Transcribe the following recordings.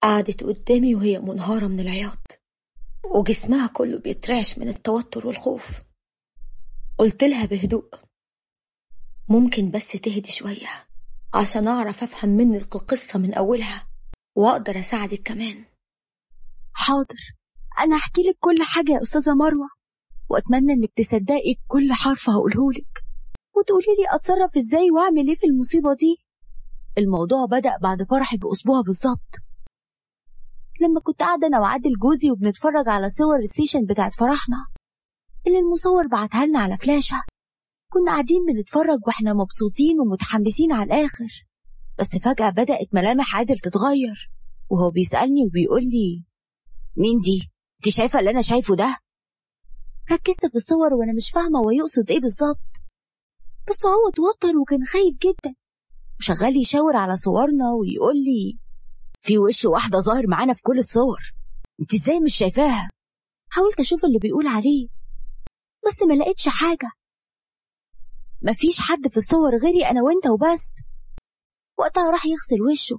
قعدت قدامي وهي منهارة من العياط وجسمها كله بيترعش من التوتر والخوف قلت لها بهدوء ممكن بس تهدي شوية عشان أعرف أفهم منك القصة من أولها وأقدر أساعدك كمان حاضر أنا أحكي لك كل حاجة يا أستاذة مروة وأتمنى إنك تصدقي كل حرف هقولهولك وتقولي لي أتصرف إزاي وأعمل إيه في المصيبة دي الموضوع بدأ بعد فرحي بأسبوع بالظبط لما كنت قاعدة أنا وعادل جوزي وبنتفرج على صور السيشن بتاعت فرحنا اللي المصور بعتها لنا على فلاشة كنا قاعدين بنتفرج واحنا مبسوطين ومتحمسين على الآخر بس فجأة بدأت ملامح عادل تتغير وهو بيسألني وبيقول لي مين دي؟ انت شايفة اللي أنا شايفه ده؟ ركزت في الصور وأنا مش فاهمة هو يقصد إيه بالظبط بس هو اتوتر وكان خايف جدا وشغال يشاور على صورنا ويقول لي في وش واحدة ظاهر معانا في كل الصور انت ازاي مش شايفاها حاولت اشوف اللي بيقول عليه بس ما لقيتش حاجة مفيش حد في الصور غيري انا وانت وبس وقتها راح يغسل وشه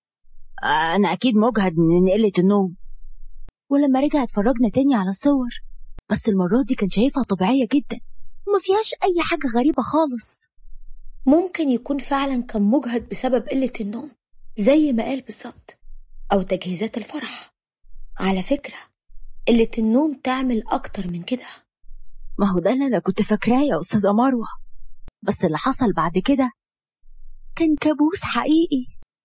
انا اكيد مجهد من قلة النوم ولما رجع اتفرجنا تاني على الصور بس المرة دي كان شايفها طبيعية جدا وما فيهاش اي حاجة غريبة خالص ممكن يكون فعلا كان مجهد بسبب قلة النوم زي ما قال بالظبط أو تجهيزات الفرح على فكرة قلة النوم تعمل أكتر من كده ما هو ده اللي انا كنت فاكراه يا استاذة مروة بس اللي حصل بعد كده كان كابوس حقيقي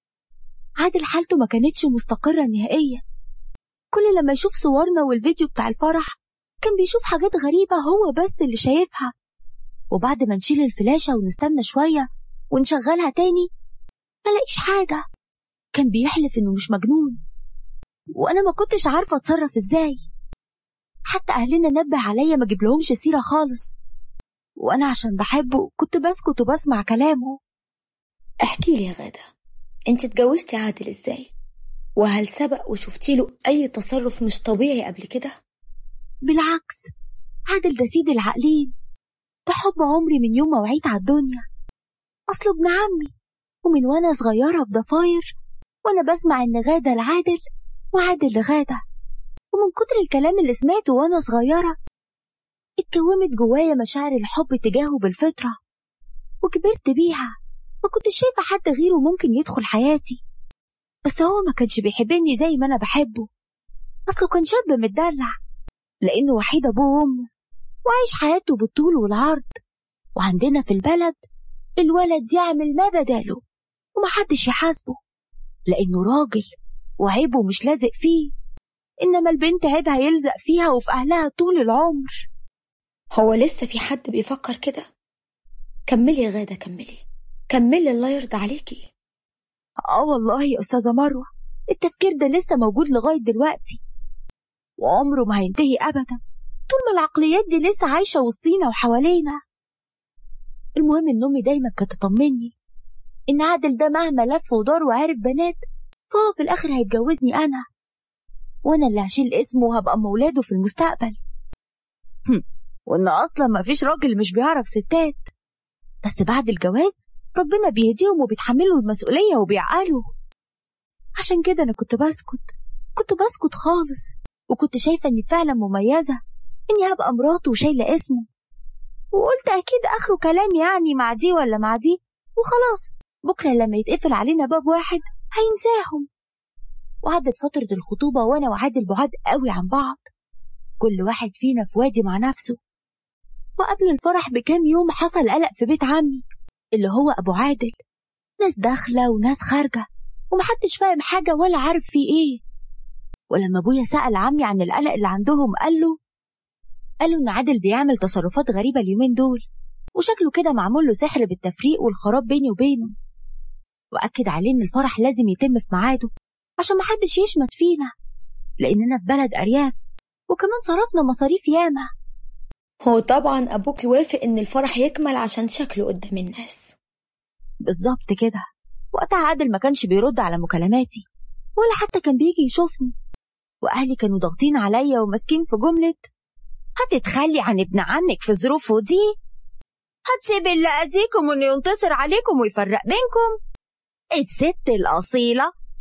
عادل حالته ما كانتش مستقرة نهائيا كل لما يشوف صورنا والفيديو بتاع الفرح كان بيشوف حاجات غريبة هو بس اللي شايفها وبعد ما نشيل الفلاشة ونستنى شوية ونشغلها تاني ملاقيش حاجة كان بيحلف إنه مش مجنون وأنا ما كنتش عارفة أتصرف إزاي حتى أهلنا نبه عليا ما لهمش سيرة خالص وأنا عشان بحبه كنت بسكت وبسمع كلامه احكي لي يا غادة انت اتجوزتي عادل ازاي وهل سبق وشفتي له أي تصرف مش طبيعي قبل كده بالعكس عادل ده سيد العقلين ده حب عمري من يوم ما وعيت على الدنيا أصله ابن عمي ومن وأنا صغيرة بضفاير وأنا بسمع إن غادة لعادل وعادل لغادة ومن كتر الكلام اللي سمعته وأنا صغيرة اتكومت جوايا مشاعر الحب تجاهه بالفطرة وكبرت بيها ما كنتش شايفة حد غيره ممكن يدخل حياتي بس هو ما كانش بيحبني زي ما أنا بحبه أصله كان شاب متدلع لأنه وحيد أبوه وأمه وعايش حياته بالطول والعرض وعندنا في البلد الولد يعمل ما بداله ومحدش يحاسبه لأنه راجل وعيبه مش لازق فيه إنما البنت عيبها يلزق فيها وفي أهلها طول العمر هو لسه في حد بيفكر كده كملي يا غادة كملي كملي الله يرضى عليكي آه والله يا أستاذة مروة التفكير ده لسه موجود لغاية دلوقتي وعمره ما هينتهي أبدا طول ما العقليات دي لسه عايشة وسطينا وحوالينا المهم إن أمي دايما كانت تطمني إن عادل ده مهما لف ودار وعرف بنات فهو في الآخر هيتجوزني أنا وأنا اللي هشيل اسمه وهبقى أم ولاده في المستقبل وإن أصلا مفيش راجل مش بيعرف ستات بس بعد الجواز ربنا بيهديهم وبيتحملوا المسؤولية وبيعقلوا عشان كده أنا كنت بسكت كنت بسكت خالص وكنت شايفة إني فعلا مميزة إني هبقى مراته وشايلة اسمه وقلت أكيد آخره كلام يعني مع دي ولا مع دي وخلاص بكرة لما يتقفل علينا باب واحد هينساهم وعدت فترة الخطوبة وأنا وعادل بعاد قوي عن بعض كل واحد فينا في وادي مع نفسه وقبل الفرح بكام يوم حصل قلق في بيت عمي اللي هو أبو عادل ناس داخلة وناس خارجة ومحدش فاهم حاجة ولا عارف في إيه ولما أبويا سأل عمي عن القلق اللي عندهم قال له قالوا إن عادل بيعمل تصرفات غريبة اليومين دول وشكله كده معمول له سحر بالتفريق والخراب بيني وبينه وأكد عليه إن الفرح لازم يتم في ميعاده عشان محدش يشمت فينا لأننا في بلد أرياف وكمان صرفنا مصاريف ياما هو طبعا أبوك وافق إن الفرح يكمل عشان شكله قدام الناس بالظبط كده وقتها عادل ما كانش بيرد على مكالماتي ولا حتى كان بيجي يشوفني وأهلي كانوا ضاغطين عليا وماسكين في جملة هتتخلي عن ابن عمك في ظروفه دي هتسيب اللي أذيكم وإنه ينتصر عليكم ويفرق بينكم الست الأصيلة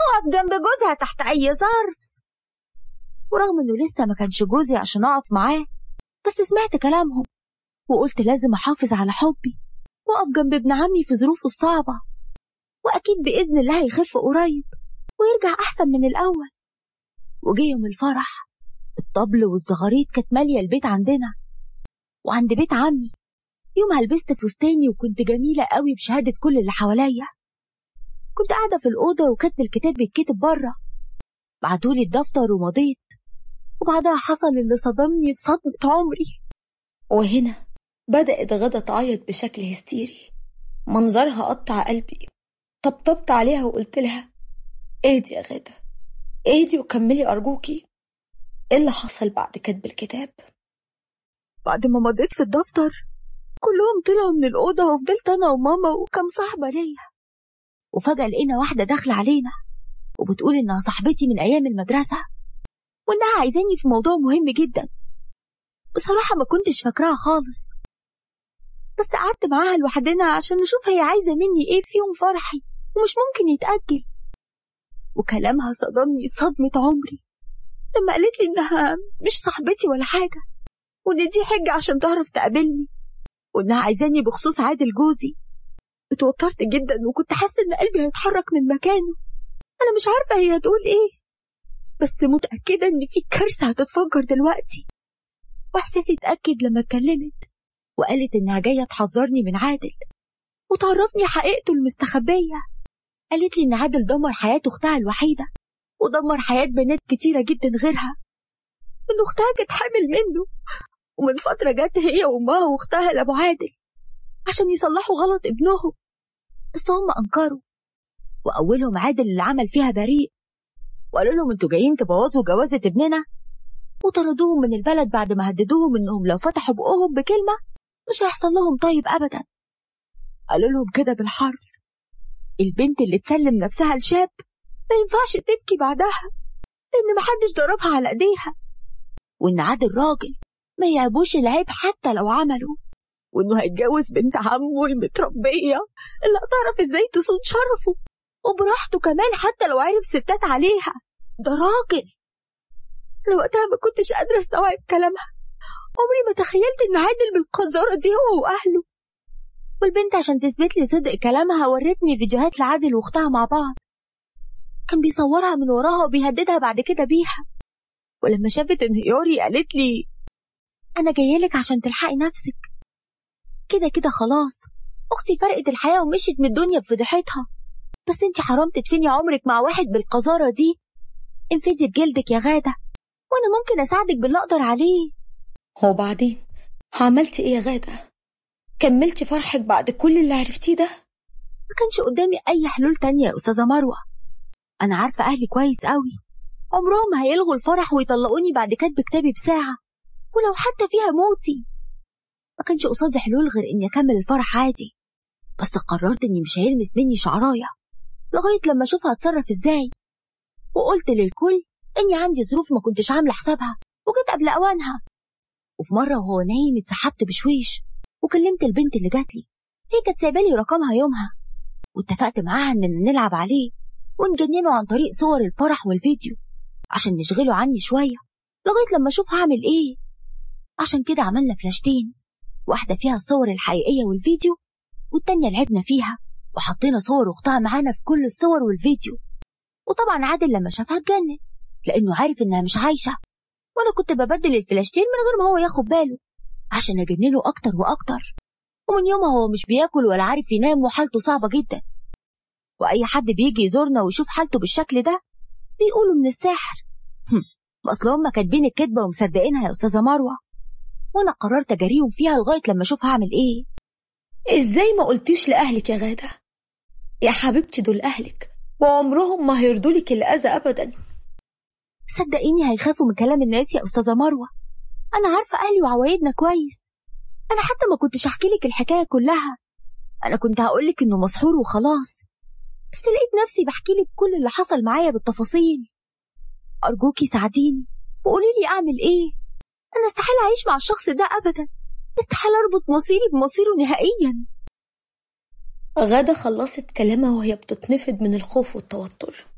تقف جنب جوزها تحت أي ظرف ورغم إنه لسه ما كانش جوزي عشان أقف معاه بس سمعت كلامهم وقلت لازم أحافظ على حبي وأقف جنب ابن عمي في ظروفه الصعبة وأكيد بإذن الله هيخف قريب ويرجع أحسن من الأول وجه يوم الفرح الطبل والزغاريت كانت مالية البيت عندنا وعند بيت عمي يومها لبست فستاني وكنت جميلة قوي بشهادة كل اللي حواليا كنت قاعدة في الأوضة وكاتب الكتاب بيتكتب بره بعتولي الدفتر ومضيت وبعدها حصل اللي صدمني صدمة عمري وهنا بدأت غدا تعيط بشكل هستيري منظرها قطع قلبي طبطبت عليها وقلت لها اهدي يا غادة اهدي وكملي أرجوكي ايه اللي حصل بعد كتب الكتاب بعد ما مضيت في الدفتر كلهم طلعوا من الأوضة وفضلت أنا وماما وكم صاحبة ليا وفجأة لقينا واحدة داخلة علينا وبتقول إنها صاحبتي من أيام المدرسة وإنها عايزاني في موضوع مهم جدا بصراحة ما كنتش فاكراها خالص بس قعدت معاها لوحدنا عشان نشوف هي عايزة مني إيه في يوم فرحي ومش ممكن يتأجل وكلامها صدمني صدمة عمري لما قالت لي إنها مش صاحبتي ولا حاجة وإن دي حجة عشان تعرف تقابلني وإنها عايزاني بخصوص عادل جوزي اتوترت جدا وكنت حاسة إن قلبي هيتحرك من مكانه أنا مش عارفة هي هتقول إيه بس متأكدة إن في كارثة هتتفجر دلوقتي وإحساسي اتأكد لما اتكلمت وقالت إنها جاية تحذرني من عادل وتعرفني حقيقته المستخبية قالت لي إن عادل دمر حياة أختها الوحيدة ودمر حياة بنات كتيرة جدا غيرها إن أختها كانت حامل منه ومن فترة جت هي وأمها وأختها لأبو عادل عشان يصلحوا غلط ابنهم بس هم أنكروا وأولهم عادل اللي عمل فيها بريء وقالوا لهم انتوا جايين تبوظوا جوازة ابننا وطردوهم من البلد بعد ما هددوهم انهم لو فتحوا بقهم بكلمة مش هيحصل لهم طيب أبدا قالوا لهم كده بالحرف البنت اللي تسلم نفسها لشاب ما ينفعش تبكي بعدها لأن محدش ضربها على إيديها وإن عادل راجل ما يعيبوش العيب حتى لو عملوا وإنه هيتجوز بنت عمه المتربية اللي هتعرف إزاي تصون شرفه وبراحته كمان حتى لو عرف ستات عليها ده راجل أنا وقتها ما كنتش قادرة أستوعب كلامها عمري ما تخيلت إن عادل بالقذارة دي هو وأهله والبنت عشان تثبت لي صدق كلامها ورتني فيديوهات لعادل واختها مع بعض كان بيصورها من وراها وبيهددها بعد كده بيها ولما شافت انهياري قالت لي أنا جايلك عشان تلحقي نفسك كده كده خلاص أختي فرقت الحياة ومشيت من الدنيا بفضيحتها بس انت حرام تدفني عمرك مع واحد بالقذارة دي انفدي بجلدك يا غادة وأنا ممكن أساعدك باللي أقدر عليه وبعدين عملتي ايه يا غادة كملتي فرحك بعد كل اللي عرفتيه ده ما كانش قدامي أي حلول تانية يا أستاذة مروة أنا عارفة أهلي كويس قوي عمرهم ما هيلغوا الفرح ويطلقوني بعد كتب كتابي بساعة ولو حتى فيها موتي ما كانش قصادي حلول غير إني أكمل الفرح عادي بس قررت إني مش هيلمس مني شعراية لغاية لما أشوف هتصرف إزاي وقلت للكل إني عندي ظروف ما كنتش عاملة حسابها وجت قبل أوانها وفي مرة وهو نايم اتسحبت بشويش وكلمت البنت اللي جاتلي هي كانت سايبالي رقمها يومها واتفقت معاها إننا نلعب عليه ونجننه عن طريق صور الفرح والفيديو عشان نشغله عني شوية لغاية لما أشوف هعمل إيه عشان كده عملنا فلاشتين واحدة فيها الصور الحقيقية والفيديو والتانية لعبنا فيها وحطينا صور أختها معانا في كل الصور والفيديو وطبعا عادل لما شافها اتجنن لأنه عارف إنها مش عايشة وأنا كنت ببدل الفلاشتين من غير ما هو ياخد باله عشان أجننه أكتر وأكتر ومن يومها هو مش بياكل ولا عارف ينام وحالته صعبة جدا وأي حد بيجي يزورنا ويشوف حالته بالشكل ده بيقولوا من الساحر ما أصل هما كاتبين الكدبة ومصدقينها يا أستاذة مروة وأنا قررت أجاريهم فيها لغاية لما أشوف هعمل إيه ازاي ما قلتيش لأهلك يا غادة يا حبيبتي دول أهلك وعمرهم ما هيرضولك الأذى أبدا صدقيني هيخافوا من كلام الناس يا أستاذة مروة أنا عارفة أهلي وعوايدنا كويس أنا حتى ما كنتش أحكي لك الحكاية كلها أنا كنت هقولك إنه مسحور وخلاص بس لقيت نفسي بحكي لك كل اللي حصل معايا بالتفاصيل أرجوكي ساعديني وقولي لي أعمل إيه أنا استحالة أعيش مع الشخص ده أبدا استحالة أربط مصيري بمصيره نهائيا غادة خلصت كلامها وهي بتتنفض من الخوف والتوتر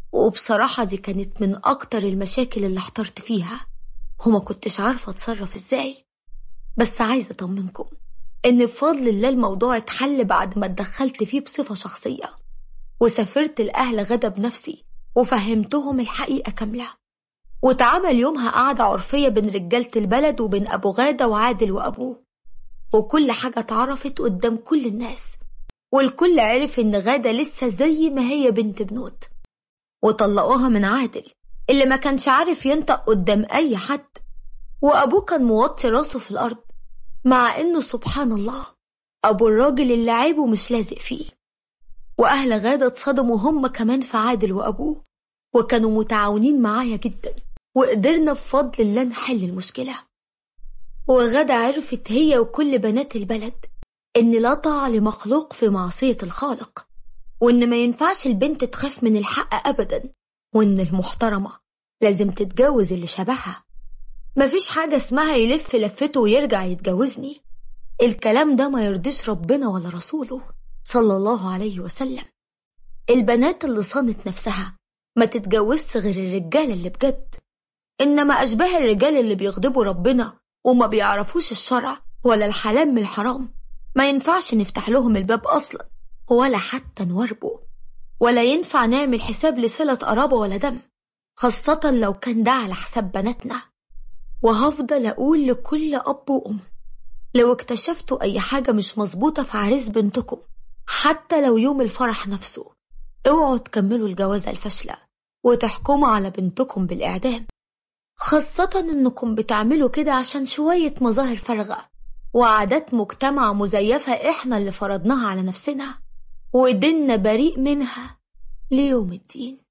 وبصراحة دي كانت من أكتر المشاكل اللي احترت فيها وما كنتش عارفة أتصرف إزاي بس عايزة أطمنكم إن بفضل الله الموضوع اتحل بعد ما اتدخلت فيه بصفة شخصية وسافرت الأهل غدا بنفسي وفهمتهم الحقيقة كاملة واتعمل يومها قعدة عرفية بين رجالة البلد وبين أبو غادة وعادل وأبوه وكل حاجة اتعرفت قدام كل الناس والكل عرف إن غادة لسه زي ما هي بنت بنوت وطلقوها من عادل اللي ما كانش عارف ينطق قدام أي حد وأبوه كان موطي راسه في الأرض مع إنه سبحان الله أبو الراجل اللي عيبه مش لازق فيه وأهل غادة اتصدموا هم كمان في عادل وأبوه وكانوا متعاونين معايا جدا وقدرنا بفضل الله نحل المشكلة وغادة عرفت هي وكل بنات البلد إن لا طاعة لمخلوق في معصية الخالق وإن ما ينفعش البنت تخاف من الحق أبدا وإن المحترمة لازم تتجوز اللي شبهها مفيش حاجة اسمها يلف لفته ويرجع يتجوزني الكلام ده ما يرضيش ربنا ولا رسوله صلى الله عليه وسلم البنات اللي صانت نفسها ما تتجوزش غير الرجال اللي بجد إنما أشباه الرجال اللي بيغضبوا ربنا وما بيعرفوش الشرع ولا الحلال من الحرام ما ينفعش نفتح لهم الباب أصلا ولا حتى نوربه ولا ينفع نعمل حساب لصلة قرابة ولا دم خاصة لو كان ده على حساب بناتنا وهفضل أقول لكل أب وأم لو اكتشفتوا أي حاجة مش مظبوطة في عريس بنتكم حتى لو يوم الفرح نفسه اوعوا تكملوا الجوازة الفاشلة وتحكموا على بنتكم بالإعدام خاصة إنكم بتعملوا كده عشان شوية مظاهر فارغة وعادات مجتمع مزيفة إحنا اللي فرضناها على نفسنا وديننا بريء منها ليوم الدين